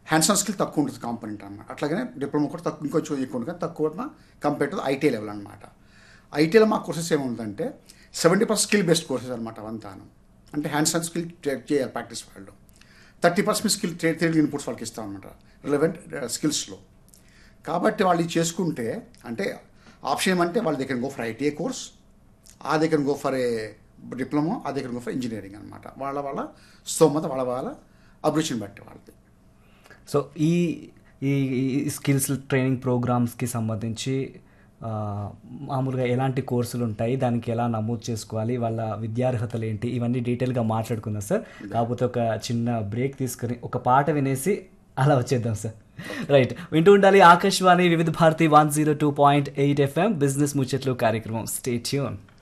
hands on skill తక్కువ ఉంటుంది component అన్నమాట అట్లాగనే డిప్లొమా కూడా తక్కువ ఇంకొంచెం ఎక్కువ ఉంటుంది కానీ తక్కువ కంపేర్ టు ఐటీ లెవెల్ అనమాట ఐటీలో మా కోర్సెస్ ఏముందంటే seventy percent skill based courses అనమాట అవంతాను అంటే హ్యాండ్స్ ఆన్ స్కిల్ చేయాలి ప్రాక్టీస్ వాళ్ళు thirty percent skill theory inputs వాళ్ళకి ఇస్తాం అనమాట రిలవెంట్ స్కిల్స్లో కాబట్టి వాళ్ళు ఇది చేసుకుంటే అంటే ఆప్షన్ ఏమంటే వాళ్ళు దగ్గర గో ఫర్ ఐటీఐ కోర్స్ ఆ దగ్గర గో ఫర్ ఏ డిప్లొమా ఆ దగ్గర గో ఫర్ ఇంజనీరింగ్ అనమాట వాళ్ళ వాళ్ళ స్తోమత వాళ్ళ వాళ్ళ అభిరుచిని బట్టి వాళ్ళది సో ఈ ఈ ఈ స్కిల్స్ ట్రైనింగ్ ప్రోగ్రామ్స్కి సంబంధించి ఆ, మామూలుగా ఎలాంటి కోర్సులు ఉంటాయి దానికి ఎలా నమోదు చేసుకోవాలి వాళ్ళ విద్యార్హతలు ఏంటి ఇవన్నీ డీటెయిల్గా మాట్లాడుకుందాం సార్ కాకపోతే ఒక చిన్న బ్రేక్ తీసుకుని ఒక పాట వినేసి అలా వచ్చేద్దాం సార్ రైట్ వింటూ ఉండాలి Akashvani Vividh Bharati one zero two point eight FM business ముచ్చట్లు కార్యక్రమం స్టే ట్యూన్